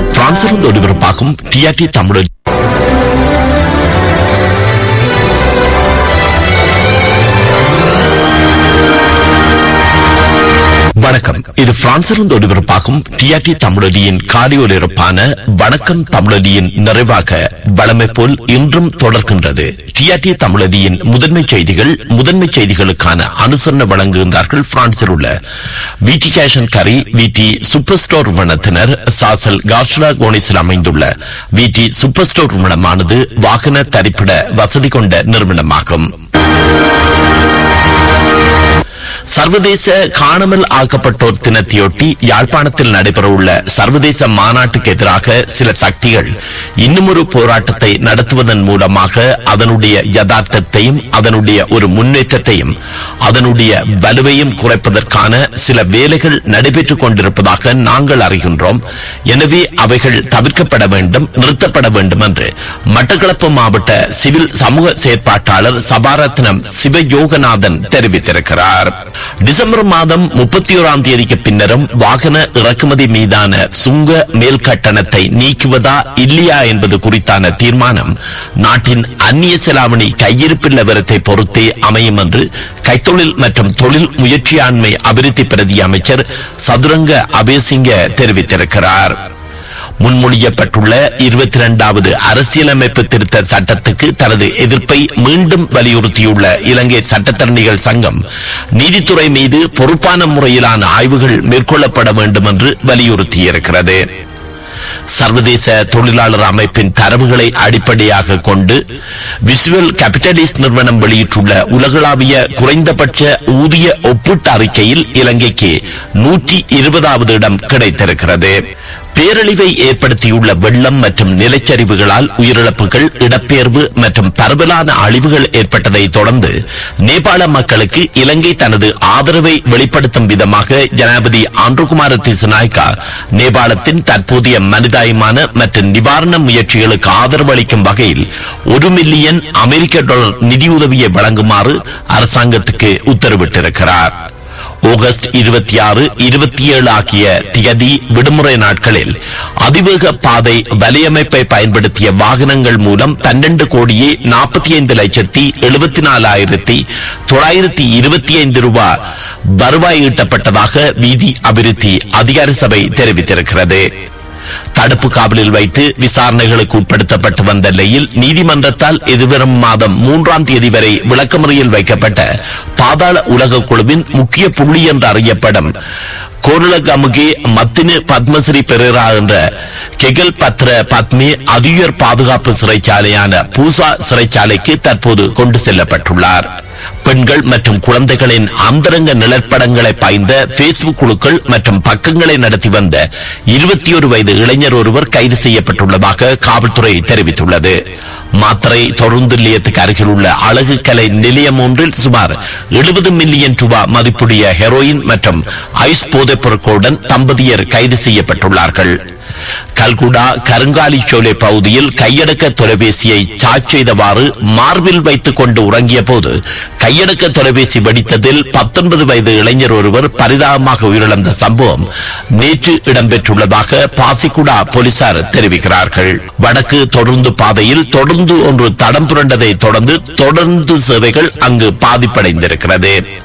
பிரான்சிலிருந்து ஒளிபரப்பாகும் டிஆர்டி தமிழ் வணக்கம் இது பிரான்சிலிருந்து ஒளிபரப்பாகும் டிஆர்டி தமிழொலியின் காலை ஒலிபரப்பான வணக்கம் தமிழொலியின் நிறைவாக வளமை போல் இன்றும் தொடர்கின்றது டிஆர்டி தமிழொலியின் முதன்மை செய்திகள் முதன்மை செய்திகளுக்கான அனுசரணை வழங்குகின்றார்கள் பிரான்சில் உள்ள விடி கேஷன் கரி விடி சூப்பர் ஸ்டோர் நிறுவனத்தினர் சாசல் கார்ஷலா கோனிஸில் அமைந்துள்ள விடி சூப்பர் ஸ்டோர் நிறுவனமானது வாகன தரிப்பிட வசதி கொண்ட நிறுவனமாகும் சர்வதேச காணாமல் ஆக்கப்பட்டோர் தினத்தையொட்டி யாழ்ப்பாணத்தில் நடைபெறவுள்ள சர்வதேச மாநாட்டுக்கு எதிராக சில சக்திகள் இன்னுமொரு போராட்டத்தை நடத்துவதன் மூலமாக அதனுடைய யதார்த்தத்தையும் அதனுடைய ஒரு முன்னேற்றத்தையும் அதனுடைய வலுவையும் குறைப்பதற்கான சில வேலைகள் நடைபெற்றுக் கொண்டிருப்பதாக நாங்கள் அறிகின்றோம் எனவே அவைகள் தவிர்க்கப்பட வேண்டும் நிறுத்தப்பட வேண்டும் என்று மட்டக்களப்பு மாவட்ட சிவில் சமூக செயற்பாட்டாளர் சபாரத்னம் சிவயோகநாதன் தெரிவித்திருக்கிறார் டிசம்பர் மாதம் முப்பத்தி ஓராம் தேதிக்கு பின்னரும் வாகன இறக்குமதி மீதான சுங்க மேல் கட்டணத்தை நீக்குவதா இல்லையா என்பது குறித்தான தீர்மானம் நாட்டின் அந்நிய செலாவணி கையிருப்பு நிலவரத்தை பொறுத்தே அமையும் என்று கைத்தொழில் மற்றும் தொழில் முயற்சியாண்மை அபிவிருத்தி பிரதி அமைச்சர் சதுரங்க அபேசிங்க தெரிவித்திருக்கிறார் முன்மொழியப்பட்டுள்ள இருபத்தி இரண்டாவது அரசியலமைப்பு திருத்த சட்டத்துக்கு தனது எதிர்ப்பை மீண்டும் வலியுறுத்தியுள்ள இலங்கை சட்டத்தரணிகள் சங்கம் நீதித்துறை மீது பொறுப்பான முறையிலான ஆய்வுகள் மேற்கொள்ளப்பட வேண்டும் என்று வலியுறுத்தியிருக்கிறது சர்வதேச தொழிலாளர் அமைப்பின் தரவுகளை அடிப்படையாக கொண்டு விசுவல் கேபிட்டலிஸ்ட் நிறுவனம் வெளியிட்டுள்ள உலகளாவிய குறைந்தபட்ச ஊதிய ஒப்பீட்டு அறிக்கையில் இலங்கைக்கு நூற்றி இருபதாவது இடம் கிடைத்திருக்கிறது பேரழிவை ஏற்படுத்தியுள்ள வெள்ளம் மற்றும் நிலச்சரிவுகளால் உயிரிழப்புகள் இடப்பெயர்வு மற்றும் பரவலான அழிவுகள் ஏற்பட்டதை தொடர்ந்து நேபாள மக்களுக்கு இலங்கை தனது ஆதரவை வெளிப்படுத்தும் விதமாக ஜனாதிபதி ஆண்டுகுமார திசுநாய்கா நேபாளத்தின் தற்போதைய மனிதாயமான மற்றும் நிவாரண முயற்சிகளுக்கு ஆதரவு அளிக்கும் வகையில் ஒரு மில்லியன் அமெரிக்க டாலர் நிதியுதவியை வழங்குமாறு அரசாங்கத்துக்கு உத்தரவிட்டிருக்கிறார் ஆகஸ்ட் இருபத்தி ஆறு இருபத்தி ஏழு ஆகிய திகதி விடுமுறை நாட்களில் அதிவேக பாதை வலையமைப்பை பயன்படுத்திய வாகனங்கள் மூலம் பன்னெண்டு கோடியே நாற்பத்தி ஐந்து லட்சத்தி எழுபத்தி நாலாயிரத்தி தொள்ளாயிரத்தி இருபத்தி ஐந்து ரூபாய் வருவாய் ஈட்டப்பட்டதாக வீதி அபிவிருத்தி அதிகார சபை தெரிவித்திருக்கிறது தடுப்பு காவலில் வைத்து விசாரணைகளுக்கு உட்படுத்தப்பட்டு வந்த நிலையில் நீதிமன்றத்தால் எதிர்வரும் மாதம் மூன்றாம் தேதி வரை விளக்கமறியல் வைக்கப்பட்ட பாதாள உலக குழுவின் முக்கிய புள்ளி என்று அறியப்படும் கோருளகமுகே மத்தினு பத்மஸ்ரீ பெரேரா என்ற கெகல் பத்ர பத்மி அதியுயர் பாதுகாப்பு சிறைச்சாலையான பூசா சிறைச்சாலைக்கு தற்போது கொண்டு செல்லப்பட்டுள்ளார் பெண்கள் மற்றும் குழந்தைகளின் அந்தரங்க நிழற்படங்களை பாய்ந்த பேஸ்புக் குழுக்கள் மற்றும் பக்கங்களை நடத்தி வந்த இருபத்தி ஒரு வயது இளைஞர் ஒருவர் கைது செய்யப்பட்டுள்ளதாக காவல்துறை தெரிவித்துள்ளது மாத்திரை தொடர்ந்து நிலையத்துக்கு அருகில் உள்ள அழகு கலை நிலையம் ஒன்றில் சுமார் எழுபது மில்லியன் ரூபாய் மதிப்புடைய ஹெரோயின் மற்றும் ஐஸ் போதைப் பொருட்களுடன் தம்பதியர் கைது செய்யப்பட்டுள்ளார்கள் கல்குடா கருங்காலி சோலை பகுதியில் கையடக்க தொலைபேசியை சார்ஜ் செய்தவாறு மார்பில் வைத்துக் கொண்டு உறங்கிய போது கையடக்க தொலைபேசி வெடித்ததில் பத்தொன்பது வயது இளைஞர் ஒருவர் பரிதாபமாக உயிரிழந்த சம்பவம் நேற்று இடம்பெற்றுள்ளதாக பாசிக்குடா போலீசார் தெரிவிக்கிறார்கள் வடக்கு தொடர்ந்து பாதையில் தொடர்ந்து ஒன்று தடம் புரண்டதை தொடர்ந்து தொடர்ந்து சேவைகள் அங்கு பாதிப்படைந்திருக்கிறது